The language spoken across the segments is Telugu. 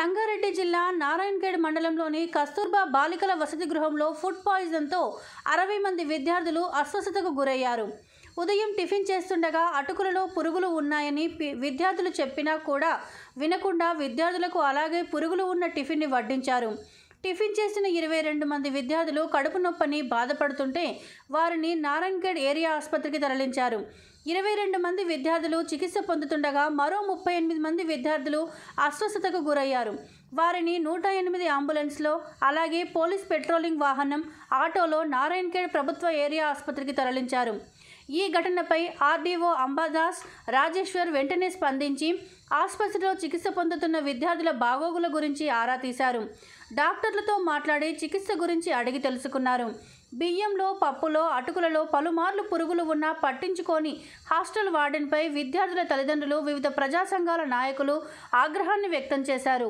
సంగారెడ్డి జిల్లా నారాయణఖేడ్ మండలంలోని కస్తూర్బా బాలికల వసతి గృహంలో ఫుడ్ పాయిజన్తో అరవై మంది విద్యార్థులు అస్వస్థతకు గురయ్యారు ఉదయం టిఫిన్ చేస్తుండగా అటుకులలో పురుగులు ఉన్నాయని పి- విద్యార్థులు చెప్పినా కూడా వినకుండా విద్యార్థులకు అలాగే పురుగులు ఉన్న టిఫిన్ని వడ్డించారు టిఫిన్ చేసిన ఇరవై రెండు మంది విద్యార్థులు కడుపు నొప్పని బాధపడుతుంటే వారిని నారాయణగఢ్ ఏరియా ఆసుపత్రికి తరలించారు ఇరవై రెండు మంది విద్యార్థులు చికిత్స పొందుతుండగా మరో ముప్పై ఎనిమిది మంది విద్యార్థులు అస్వస్థతకు గురయ్యారు వారిని నూట ఎనిమిది అంబులెన్స్లో అలాగే పోలీస్ పెట్రోలింగ్ వాహనం ఆటోలో నారాయణఖేడ్ ప్రభుత్వ ఏరియా ఆసుపత్రికి తరలించారు ఈ ఘటనపై ఆర్డీఓ అంబాదాస్ రాజేశ్వర్ వెంటనే స్పందించి ఆసుపత్రిలో చికిత్స పొందుతున్న విద్యార్థుల బాగోగుల గురించి ఆరా తీశారు డాక్టర్లతో మాట్లాడి చికిత్స గురించి అడిగి తెలుసుకున్నారు బియ్యంలో పప్పులో అటుకులలో పలుమార్లు పురుగులు ఉన్నా పట్టించుకొని హాస్టల్ వార్డెన్పై విద్యార్థుల తల్లిదండ్రులు వివిధ ప్రజా సంఘాల నాయకులు ఆగ్రహాన్ని వ్యక్తం చేశారు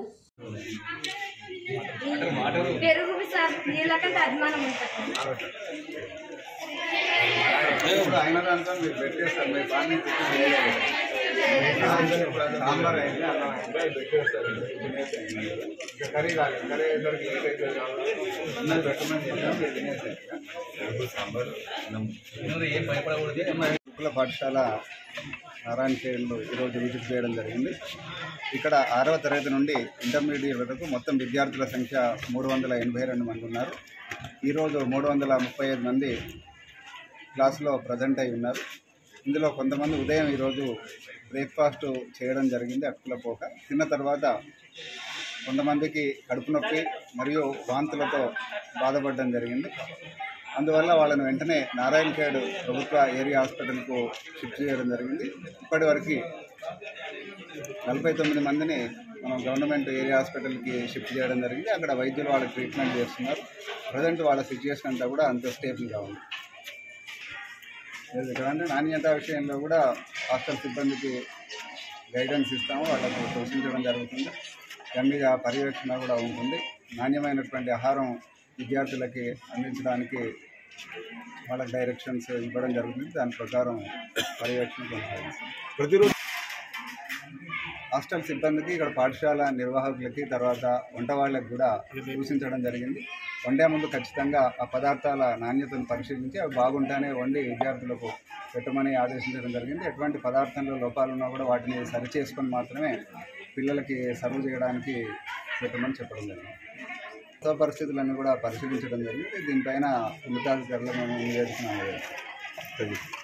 పెరుగు సార్ నీళ్ళకంటే అభిమానం ఉంటుంది ఇప్పుడు అయిన దాంతో మీరు పెట్టేస్తారు మీరు బాగానే తిప్పి చేయలేదు. సాంబార్ అయింది అన్నం అయింది అవి పెట్టేస్తారు తినేసేయండి. ఇంకా కర్రీ కాలేదు కర్రీ అయ్యేసరికి లేట్ అవుతుంది కాబట్టి ఉన్నది పెట్టమని చెప్పాము మీరు తినేసేయండి సాంబార్ కుల పాఠశాల నారాయణఖేడ్లో ఈరోజు విజిట్ చేయడం జరిగింది ఇక్కడ ఆరవ తరగతి నుండి ఇంటర్మీడియట్ వరకు మొత్తం విద్యార్థుల సంఖ్య మూడు వందల ఎనభై రెండు మంది ఉన్నారు ఈరోజు మూడు వందల ముప్పై ఐదు మంది క్లాస్లో ప్రజెంట్ అయి ఉన్నారు ఇందులో కొంతమంది ఉదయం ఈరోజు బ్రేక్ఫాస్ట్ చేయడం జరిగింది అటుకుల పోక తిన్న తర్వాత కొంతమందికి కడుపు నొప్పి మరియు వాంతులతో బాధపడడం జరిగింది అందువల్ల వాళ్ళని వెంటనే నారాయణఖేడ్ ప్రభుత్వ ఏరియా హాస్పిటల్కు షిఫ్ట్ చేయడం జరిగింది ఇప్పటివరకు నలభై తొమ్మిది మందిని మనం గవర్నమెంట్ ఏరియా హాస్పిటల్కి షిఫ్ట్ చేయడం జరిగింది అక్కడ వైద్యులు వాళ్ళకి ట్రీట్మెంట్ చేస్తున్నారు ప్రజెంట్ వాళ్ళ సిచ్యుయేషన్ అంతా కూడా అంత స్టేబుల్గా ఉంది లేదు ఇక్కడ అంటే నాణ్యత విషయంలో కూడా హాస్టల్ సిబ్బందికి గైడెన్స్ ఇస్తాము వాళ్ళకు సూచించడం జరుగుతుంది దాని మీద పర్యవేక్షణ కూడా ఉంటుంది నాణ్యమైనటువంటి ఆహారం విద్యార్థులకి అందించడానికి వాళ్ళకి డైరెక్షన్స్ ఇవ్వడం జరుగుతుంది దాని ప్రకారం పర్యవేక్షణ కొనసాగిస్తాం ప్రతిరోజు హాస్టల్ సిబ్బందికి ఇక్కడ పాఠశాల నిర్వాహకులకి తర్వాత వంట వాళ్ళకి కూడా సూచించడం జరిగింది వండే ముందు ఖచ్చితంగా ఆ పదార్థాల నాణ్యతను పరిశీలించి అవి బాగుంటానే వండి విద్యార్థులకు పెట్టమని ఆదేశించడం జరిగింది ఎటువంటి పదార్థంలో లోపాలు ఉన్నా కూడా వాటిని సరిచేసుకొని మాత్రమే పిల్లలకి సర్వ్ చేయడానికి పెట్టమని చెప్పడం జరిగింది కొత్త పరిస్థితులన్నీ కూడా పరిశీలించడం జరిగింది దీనిపైన ఉన్నతాధికారులు మేము నివేదికను అందజేస్తాం